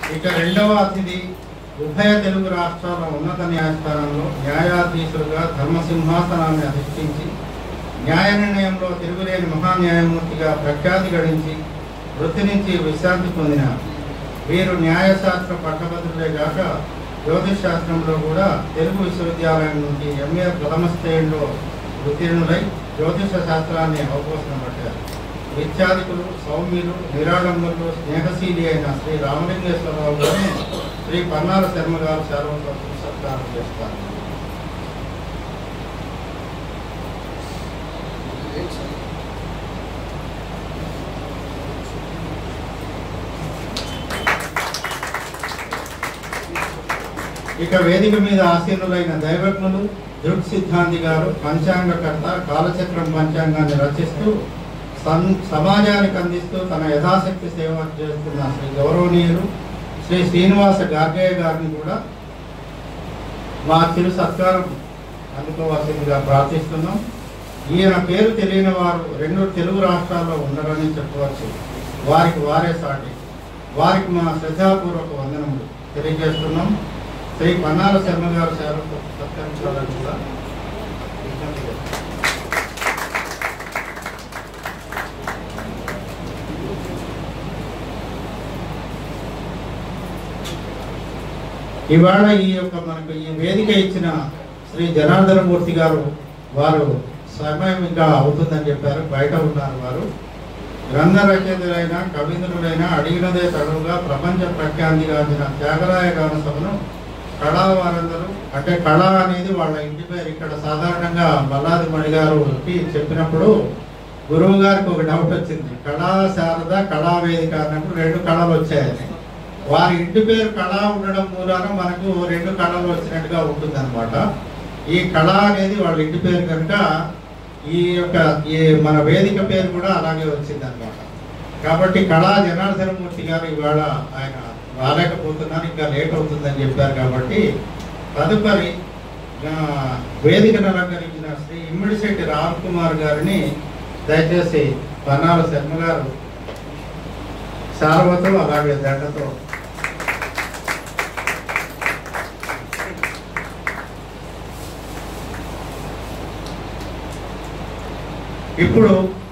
ఇక రెండవ అతిథి ఉభయ తెలుగు రాష్ట్రాల ఉన్నత న్యాయస్థానంలో న్యాయాధీశులుగా ధర్మసింహాసనాన్ని అధిష్ఠించి న్యాయ నిర్ణయంలో తిరుగులేని మహాన్యాయమూర్తిగా ప్రఖ్యాతి గడించి వృత్తి నుంచి విశ్రాంతి పొందిన వీరు న్యాయశాస్త్ర పట్టభద్రులే గాక జ్యోతిష్ శాస్త్రంలో కూడా తెలుగు విశ్వవిద్యాలయం నుంచి ఎంఏ ప్రథమ శ్రేణిలో ఉత్తీర్ణులై జ్యోతిష శాస్త్రాన్ని అవపోసన పట్టారు విద్యాధికులు సౌమ్యులు నిరాడంబరులు స్నేహశీలి అయిన శ్రీ రామలింగేశ్వరరావు గారిని శ్రీ పన్నాల శర్మ గారు సర్వసత్వం సత్కారం చేస్తారు ఇక వేదిక మీద ఆసీనులైన దైవజ్ఞులు దృక్ సిద్ధాంతి గారు పంచాంగకర్త కాలచక్రం పంచాంగాన్ని రచిస్తూ సం- సమాజానికి అందిస్తూ తన యథాశక్తి సేవ చేస్తున్న శ్రీ గౌరవనీయులు శ్రీ శ్రీనివాస గార్గయ్య గారిని కూడా మా చిరు సత్కారం అందుకోవాల్సిందిగా ప్రార్థిస్తున్నాం ఈయన పేరు తెలియని వారు రెండు తెలుగు రాష్ట్రాల్లో ఉండరని చెప్పవచ్చు వారికి వారే సాటి వారికి మా శ్రద్ధాపూర్వక వందనములు తెలియజేస్తున్నాం శ్రీ పన్నాల శర్మ గారు సేవకు సత్కరించాలని కూడా విజ్ఞప్తి చేస్తున్నాం. ఇవాళ ఈ యొక్క మనకు ఈ వేదిక ఇచ్చిన శ్రీ జనార్దన మూర్తి గారు వారు సమయం ఇంకా అవుతుందని చెప్పారు బయట ఉన్నారు వారు గ్రంథ రచయితులైన కవింద్రులైన అడిగినదే తడువుగా ప్రపంచ ప్రఖ్యాతిగాంచిన త్యాగరాయ గాన సభను కళా వారందరూ అంటే కళ అనేది వాళ్ళ ఇంటి పేరు ఇక్కడ సాధారణంగా మల్లాది మణి గారుకి చెప్పినప్పుడు గురువు గారికి ఒక డౌట్ వచ్చింది కళా శారద కళా వేదిక అన్నప్పుడు రెండు కళలు వచ్చాయని వారి ఇంటి పేరు కళ ఉండడం మూలాన మనకు రెండు కళలు వచ్చినట్టుగా ఉంటుంది ఈ కళ అనేది వాళ్ళ ఇంటి పేరు కనుక ఈ యొక్క ఈ మన వేదిక పేరు కూడా అలాగే వచ్చింది అనమాట కాబట్టి కళా జనార్దనమూర్తి గారు ఇవాళ ఆయన రాలేకపోతున్నారు ఇంకా లేట్ అవుతుందని చెప్పారు కాబట్టి తదుపరి ఆ, వేదికను అలంకరించిన శ్రీ ఇమ్మిడిశెట్టి రామ్ కుమార్ గారిని దయచేసి పన్నాల శర్మ గారు శారవతో అలాగే దండతో ఇప్పుడు